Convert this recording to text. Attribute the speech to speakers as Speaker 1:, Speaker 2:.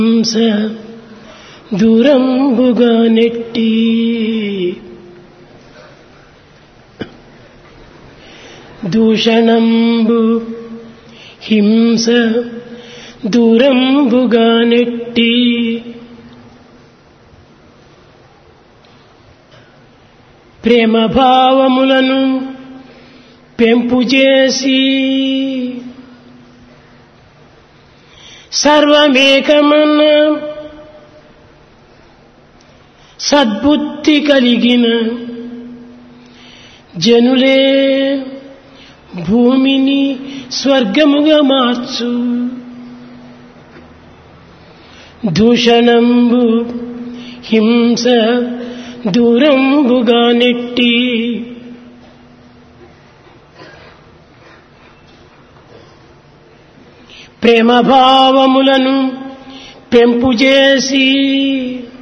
Speaker 1: హంస దూరంబుగా నెట్టి దూషణంబు హింస దూరంబుగా నెట్టి ప్రేమ భావములను పెంపు చేసి సర్వమేకమన్న సద్బుద్ధి కలిగిన జనులే భూమిని స్వర్గముగా మార్చు దూషణంబు హింస దూరంబుగా నెట్టి ప్రేమ భావములను పెంపు చేసి